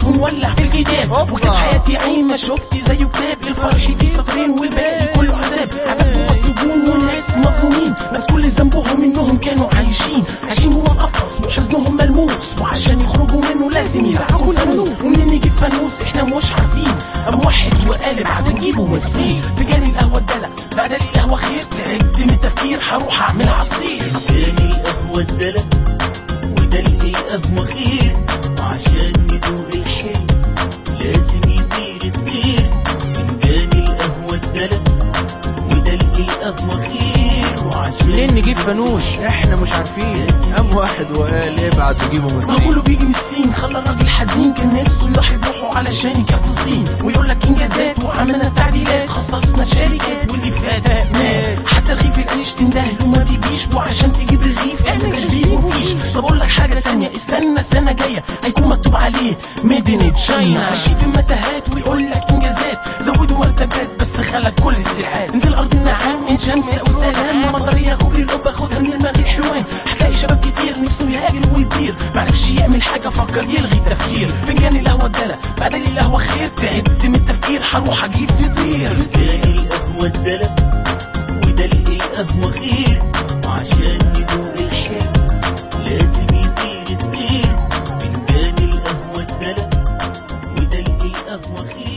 ونولع في الكتاب أوبا. وكانت حياتي عين ما شفت زيه كتاب الفرح فيه سطرين والباقي كله عذاب عذاب جوه السجون والناس مظلومين ناس كل ذنبهم انهم كانوا عايشين عايشين جوه قفص وحزنهم ملموس وعشان يخرجوا منه لازم يدعكوا الفانوس ومنين يجيب فانوس احنا مش عارفين قام واحد وقالب هتجيبه مسير في جاني القهوه الدلع بعد لي قهوه خير تعبت من التفكير هروح اعمل عصير تاني القهوة اتدلق ودلق القهوة خير وعشان ندوق الحلم لازم يطير الطير فنجان القهوة اتدلق ودلق القهوة خير وعشان منين نجيب فانوس احنا مش عارفين قام واحد وقال ابعتوا جيبوا ما مسير كله بيجي من الصين خلى الراجل حزين كان نفسه يضحي بروحه علشان يكفي الصين ويقول لك انجازات وعملنا تعديلات خصصنا شركات واللي فات مات حتى رغيف العيش تندهله ما بيجيش وعشان تجيب رغيف اعمل تشبيه وفيش طب اقول لك حاجه تانية استنى السنه جايه هيكون مكتوب عليه ميد ان تشاينا ماشي في متاهات ويقول لك انجازات زودوا مرتبات بس خلك كل السلعات انزل ارض النعام عين شمس او سلام مطريه كوبري القبه خدها من المريخ حلوان هتلاقي شباب كتير نفسه يهاجر ويطير معرفش يعمل حاجه فكر يلغي التفكير فنجان القهوه اداله بعد لي القهوه خير تعبت من التفكير هروح اجيب فطير تاني القهوة اتدلق ودلق القهوة خير وعشان ندوق الحلم لازم يطير الطير فنجان القهوة اتدلق ودلق القهوة خير